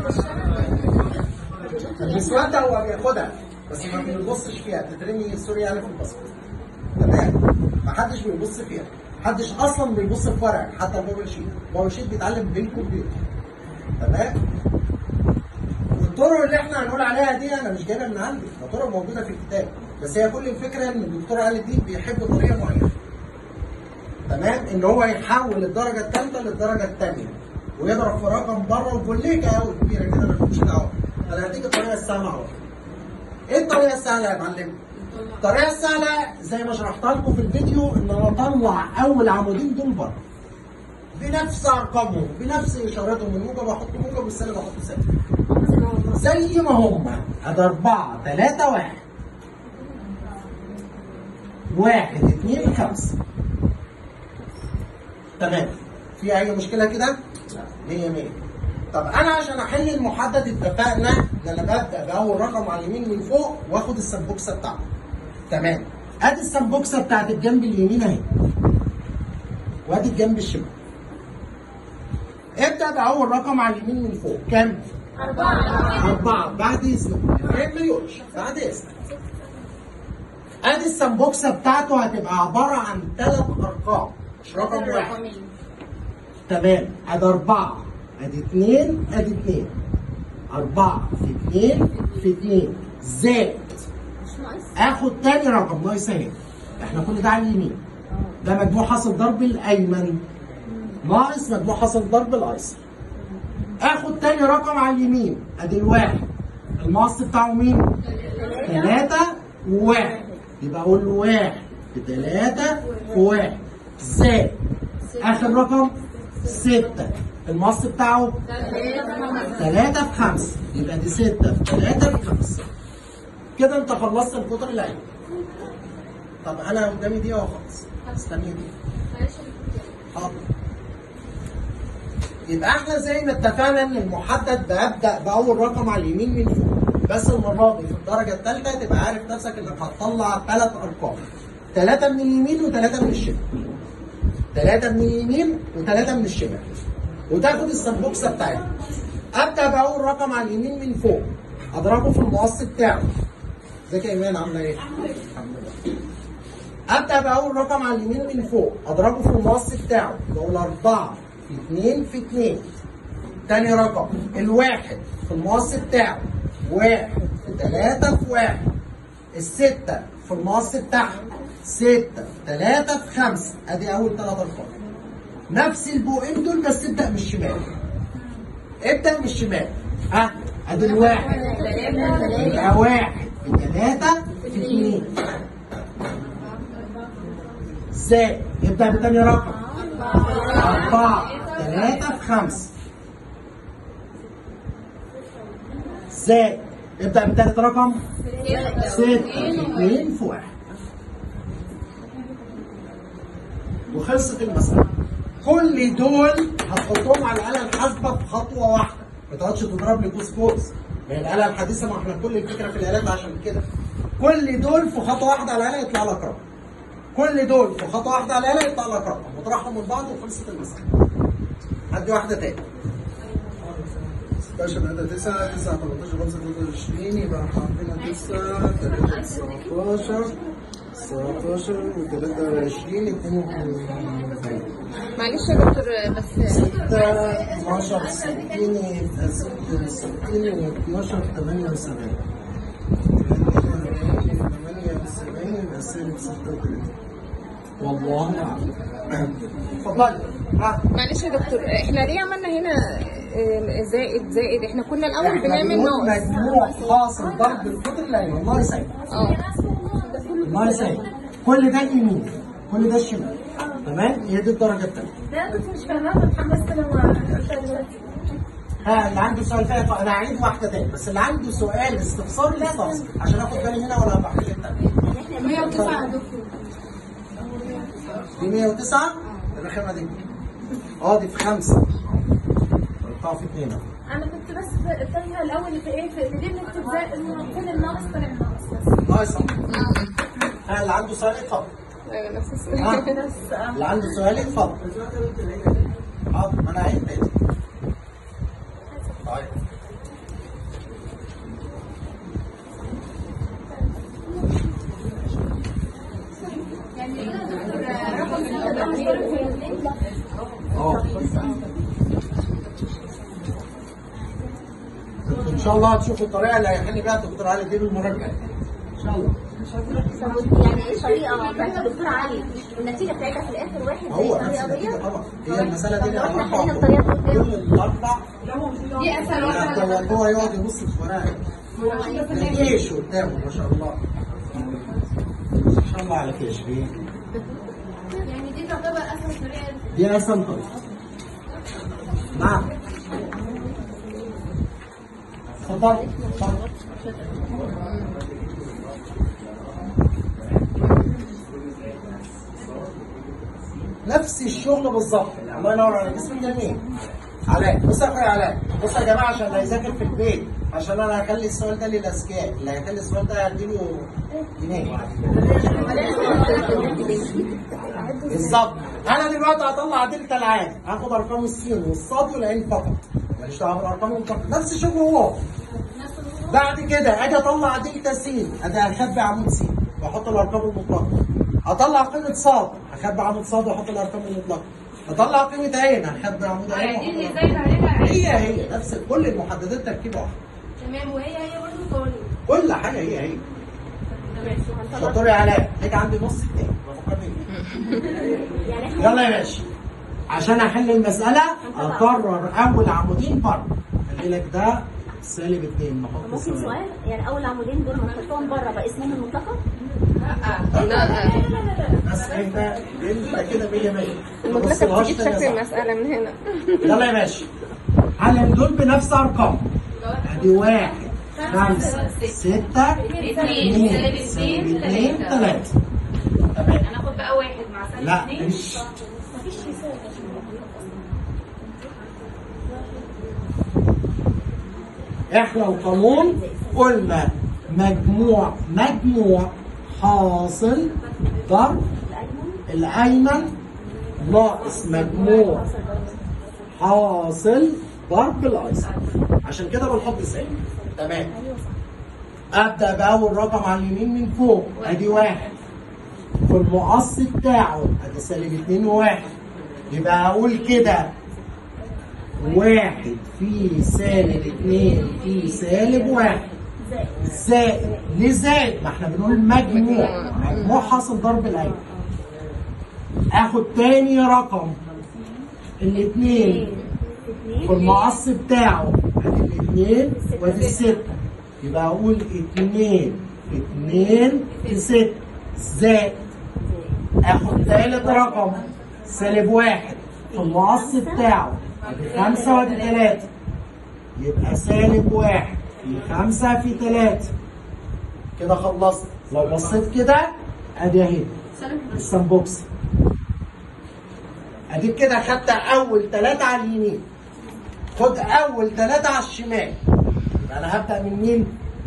النسوان ده هو بياخدها بس ما بيبصش فيها تترمي سوري يعني في البصر تمام ما حدش بيبص فيها محدش اصلا بيبص في ورق حتى البابل شيت البابل شيت بيتعلم بالكمبيوتر تمام والطرق اللي احنا هنقول عليها دي انا مش جايبها من عندي ده طرق موجوده في الكتاب بس هي كل الفكره ان الدكتور علي الدين بيحب طريقه معينه تمام ان هو يحول الدرجه الثالثه للدرجه الثانيه ويضرب في رقم بره وكليكه قوي كبيره كده مالكمش دعوه انا هديك الطريقه السهله اهو ايه الطريقه السهله يا معلم؟ الطريقه السهله زي ما شرحتها لكم في الفيديو ان انا اطلع اول عمودين دول بره بنفس ارقامهم بنفس اشاراتهم الموجب احط موجب والسالب احط سالب زي ما هم ادي اربعه ثلاثه واحد واحد اثنين خمسه تمام في اي مشكله كده؟ لا 100 100 طب انا عشان احل المحدد اتفقنا ان انا ببدا باول رقم على اليمين من فوق واخد السمبوكسه بتاعته تمام ادي السمبوكسه بتاعت الجنب اليمين اهي وادي الجنب الشمال ابدا باول رقم على اليمين من فوق كام؟ أربعة أربعة بعد إذنك إبراهيم ما يقولش بعد إذنك أدي السمبوكسة بتاعته هتبقى عبارة عن ثلاث أرقام مش رقم واحد تمام أدي أربعة أدي اتنين أدي اتنين أربعة في اتنين في اتنين زائد آخد تاني رقم ناقص أهي إحنا كل ده على اليمين ده مجموع حاصل ضرب الأيمن ناقص مجموع حاصل ضرب الأيسر اخد تاني رقم على اليمين ادي الواحد المقص بتاعه مين؟ ثلاثة وواحد يبقى اقول له واحد في ثلاثة في واحد زائد اخر رقم ستة المقص بتاعه ثلاثة في خمسة يبقى دي ستة في ثلاثة في خمسة كده انت خلصت القطر العين طب انا قدامي دي واخلص استني دي حاضر يبقى احنا زي ما اتفقنا ان المحدد ببدا باول رقم على اليمين من فوق بس المره دي في الدرجه الثالثه تبقى عارف نفسك انك هتطلع ثلاث ارقام ثلاثه من اليمين وثلاثه من الشمال ثلاثه من اليمين وثلاثه من الشمال وتاخد السمبوكسه بتاعتك ابدا باول رقم على اليمين من فوق اضربه في المقص بتاعه ازيك يا ايمان عامله ايه؟ الحمد لله ابدا باول رقم على اليمين من فوق اضربه في المقص بتاعه بقول اربعه في اتنين في اتنين تاني رقم الواحد في المقص بتاعه واحد في تلاتة في واحد الستة في المقص بتاعها ستة في تلاتة في خمسة ادي اول تلات ارقام نفس البوقين دول بس ابدأ من الشمال ابدأ من الشمال ها ادي الواحد يبقى واحد في تلاتة في اتنين زائد ابدأ بتاني رقم أربعة ثلاثة في خمسة زائد ابدأ بتالت رقم ستة اثنين في واحد وخلصت المسألة كل دول هتحطهم على الآلة الحاسبة في خطوة واحدة ما تقعدش تضرب لي قوس قوس ما هي الآلة الحديثة ما احنا كل الفكرة في الآلات عشان كده كل دول في خطوة واحدة على الآلة يطلع لك رقم كل دول في خطوة واحدة على الآلة يطلع لك رقم وتطرحهم من بعض وخلصت المسألة هدي واحدة تاني 16 3 9 9 18 5 23 يبقى احنا عندنا 9 3 19 19 و 23 52 معلش يا دكتور بس 6 12 60 يبقى 66 و 12 78 78 يبقى سالب 36 والله اعلم اتفضلي ها معلش يا دكتور احنا ليه عملنا هنا آم، زائد زائد احنا كنا الاول احنا بنعمل بنقول ناقص مجموع حاصل ضرب القطر الايمن الله يسعدك اه الله يسعدك كل ده اليمين كل ده الشمال تمام هي دي الدرجه الثانيه ده كنت مش فاهماه فاتحمست لما عرفتها دلوقتي ها اللي عنده سؤال فيها انا هعيد واحده تاني بس اللي عنده سؤال استفسار يستفسر عشان اخد بالي هنا ولا بحكي الثانيه 109 يا دكتور دي 109 الرخامه دي اه دي في خمسه قطعها في اثنين انا كنت بس فاهمه الاول في ايه في دي بنكتب زي انه فين الناقص طلع الناقص بس ناقصه ها اللي عنده سؤال اتفضل ايوه نفس السؤال ها بس اه اللي عنده سؤال اتفضل حاضر ما انا عيد تاني طيب اه ان شاء الله هتشوفوا الطريقه اللي هيحل بيها الدكتور علي دي المره الجايه ان شاء الله يعني ايه طريقه بتاعت الدكتور علي النتيجه بتاعتها في الاخر واحد زي هو الطريقه نفس دي النتيجه طبعا هي المساله دي لو احنا لها حلينا اربع الطريقه كل قدام الاربع دي اسهل واحده هو يقعد يبص في ورقه كيش قدامه ما شاء الله ما شاء الله على كيش دي يعني دي تعتبر اسهل طريقه دي اسهل طريقه نعم اتفضل اتفضل نفس الشغل بالظبط الله ينور عليك اسمك ده مين؟ علاء بص يا اخويا علاء بص يا جماعه عشان اللي هيذاكر في البيت عشان انا هخلي السؤال ده للاذكياء اللي هيخلي السؤال ده هديله جنيه بالظبط انا دلوقتي هطلع دلتا العادي هاخد ارقام السين والصاد والعين فقط ماليش دعوه بالارقام فقط نفس الشغل هو بعد كده اجي اطلع دلتا س ادي هخبي عمود س واحط الارقام المطلقه اطلع قيمه صاد هخبي عمود صاد واحط الارقام المطلقه اطلع قيمه عين هخبي عمود عين دي اللي وأحط زايد عليها هي هي نفس كل المحددات تركيبه واحد تمام وهي هي برضه قوانين كل حاجه هي هي شطور يا علاء ليك عندي نص التاني ما فكرنيش يلا يا باشا عشان احل المساله اكرر اول عمودين بره خلي لك ده سالب اتنين نحط ممكن السؤال سؤال يعني اول عمودين دول هنحطهم بره بقى اسمهم المطلقه لا بس انت انت كده 100 100 المطلقة بتجيب شكل المسألة من هنا يلا يا باشا حل دول بنفس ارقام ادي واحد خمسة ستة اثنين سالب اثنين ثلاثة تمام هناخد بقى واحد مع سالب لا اتنين. مش احنا القانون قلنا مجموع مجموع حاصل ضرب الايمن ناقص مجموع حاصل ضرب الايسر عشان كده بنحط سالب تمام ابدا باول رقم على اليمين من فوق ادي واحد في المقص بتاعه ادي سالب اتنين وواحد يبقى اقول كده واحد في سالب اتنين في سالب واحد زائد ليه زائد؟ ما احنا بنقول مجموع مجموع حاصل ضرب الايمن اخد تاني رقم الاثنين في المقص بتاعه ادي الاثنين وادي الستة يبقى اقول اتنين في اتنين في ستة زائد اخد تالت رقم سالب واحد في المقص بتاعه ادي خمسة وادي تلاتة يبقى سالب واحد في خمسة في تلاتة كده خلصت لو بصيت كده ادي اهي السمبوكس اديك كده خدت اول ثلاثة على اليمين خد اول ثلاثة على الشمال يبقى انا هبدأ من مين؟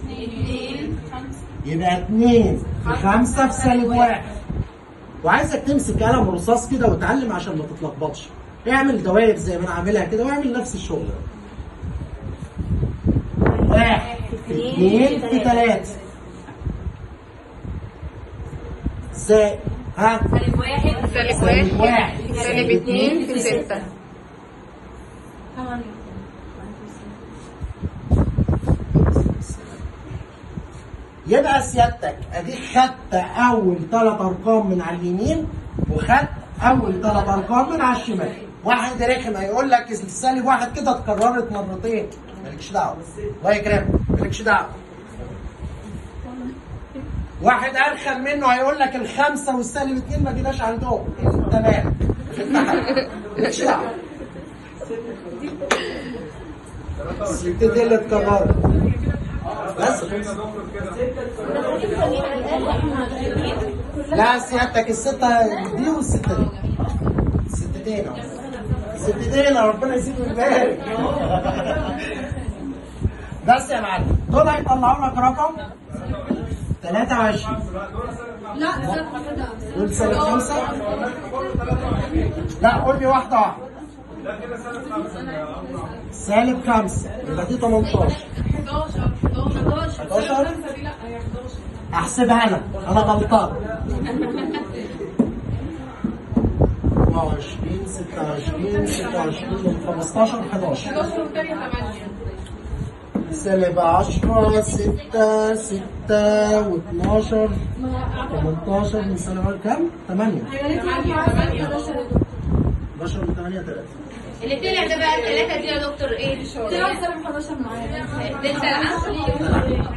يبقى اتنين في خمسة في سالب واحد وعايزك تمسك قلم رصاص كده وتعلم عشان ما تتلخبطش اعمل دوائر زي ما انا عاملها كده واعمل نفس الشغل واحد في اتنين في تلاتة ازاي؟ ها؟ سالب واحد سالب اتنين في ستة يبقى سيادتك اديك خدت اول ثلاث ارقام من على اليمين وخدت اول ثلاث ارقام من على الشمال واحد رخم هيقول لك السالب واحد كده اتكررت مرتين مالكش دعوه الله يكرمك مالكش دعوه واحد ارخم منه هيقول لك الخمسه والسالب اتنين ما جيناش عندهم تمام مالكش دعوه الستة اللي اتكررت بس لا سيادتك الستة دي والستة دي الستتين اهو الستتين اهو، ربنا يزيد ويبارك بس يا معلم دول هيطلعوا لك رقم 23 لا ده كده دول سالب خمسة لا قول لي واحدة واحدة سالب خمسة يبقى دي 18 11 11 11 لا هي 11 احسبها انا انا غلطان 24 26 26 15 11 11 والتانية 8 سالب 10 6 6 و12 18 من سنة كام؟ 8 11 و 8 3 اللي طلع ده بقى الثلاثة دي يا دكتور ايه؟ طلع سالب 11 معايا دلتا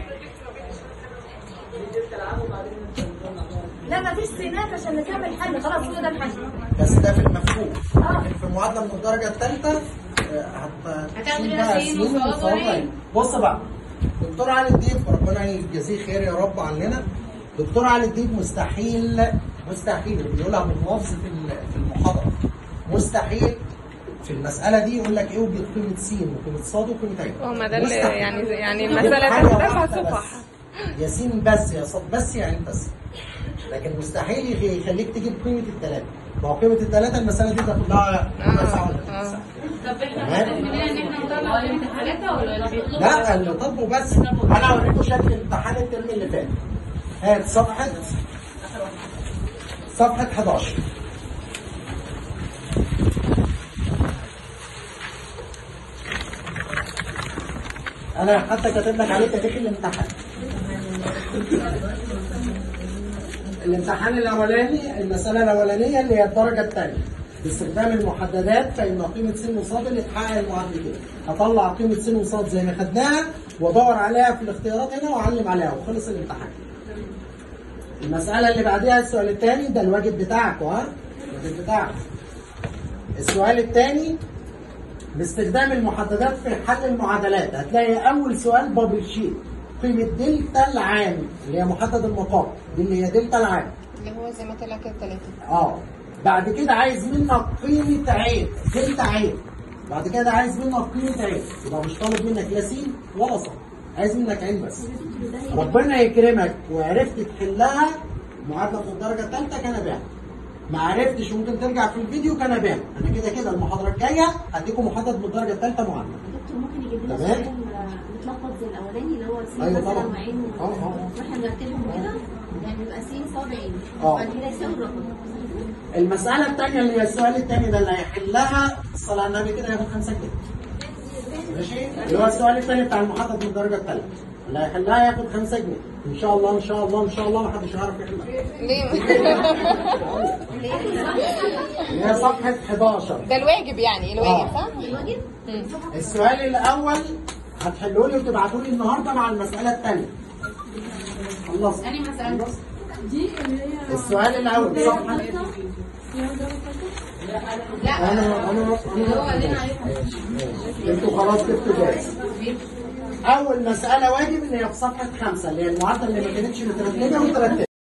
لا ما فيش سينات عشان نكمل حل خلاص هو ده الحل بس ده في المفهوم لكن في المعادله من الدرجه الثالثه هتاخد هتشيل منها بقى سين سين وصاد وصاد وعين. بص بقى دكتور علي الديب ربنا يجازيه خير يا رب عننا دكتور علي الديب مستحيل مستحيل بيقولها باللفظ في ال- في المحاضره مستحيل في المساله دي يقول لك ايه وجد قيمه س وقيمه ص وقيمه عين هما ده اللي مستحيل. يعني يعني يبقى المسألة حاجة تحتها واحدة صفح بس. يا سين بس يا صاد بس يا عين بس لكن مستحيل يخ- يخليك تجيب قيمه الثلاثه ما هو قيمه الثلاثه المساله دي تاخد لها ربع ساعه ولا آه. ثلث ساعه طب احنا تمام؟ مستنيين ان احنا نطلع قيمة الثلاثة ولا بيطلبوا لا اللي طلبوا بس انا اوريكم شكل امتحان الترم اللي فات هات صفحه صفحه 11 انا حتى كاتب لك عليه تاريخ الامتحان الامتحان الاولاني المساله الاولانيه اللي هي الدرجه الثانيه باستخدام المحددات فان قيمه س وصاد اللي تحقق المعادله كده هطلع قيمه س وصاد زي ما خدناها وادور عليها في الاختيارات هنا واعلم عليها وخلص الامتحان المساله اللي بعديها السؤال الثاني ده الواجب بتاعكم ها الواجب بتاعك السؤال الثاني باستخدام المحددات في حل المعادلات هتلاقي اول سؤال بابل شيت قيمه دلتا العام اللي هي محدد المقام دي اللي هي دلتا العام اللي هو زي ما طلع كده تلاتة اه بعد كده عايز منك قيمه عين دلتا عين بعد كده عايز منك قيمه عين يبقى مش طالب منك لا س ولا ص عايز منك عين بس ربنا يكرمك وعرفت تحلها معادله في الدرجه الثالثه كان بها ما عرفتش ممكن ترجع في الفيديو كان بها انا كده كده المحاضره الجايه هديكم محدد من الدرجه الثالثه معادله دكتور ممكن يجيب لنا تمام. سؤال متلخبط زي الاولاني اللي هو سين أيوة مثلا طبعا. وعين اه اه واحنا نرتبهم كده يعني يبقى سين صاد عين اه. وبعد كده يساوي الرقم المسألة الثانية اللي هي السؤال الثاني ده اللي هيحلها الصلاة على النبي كده ياخد خمسة جنيه. ماشي؟ اللي هو السؤال الثاني بتاع المحدد من الدرجة الثالثة. اللي هيحلها ياخد خمسة جنيه. إن شاء الله إن شاء الله إن شاء الله ما حدش هيعرف يحلها. ليه؟ اللي هي صفحة 11. ده الواجب يعني الواجب صح؟ الواجب السؤال الأول هتحلوا لي وتبعتوا لي النهارده مع المسألة الثانية. خلصت. أنهي مسألة؟ خلصت. دي اللي هي السؤال الاول صفحه لا انا انا هو قال لنا عليه انتوا خلاص جبتوا جاهز اول مساله واجب اللي هي في صفحه خمسه اللي هي المعادله اللي ما كانتش مترتبه وترتبها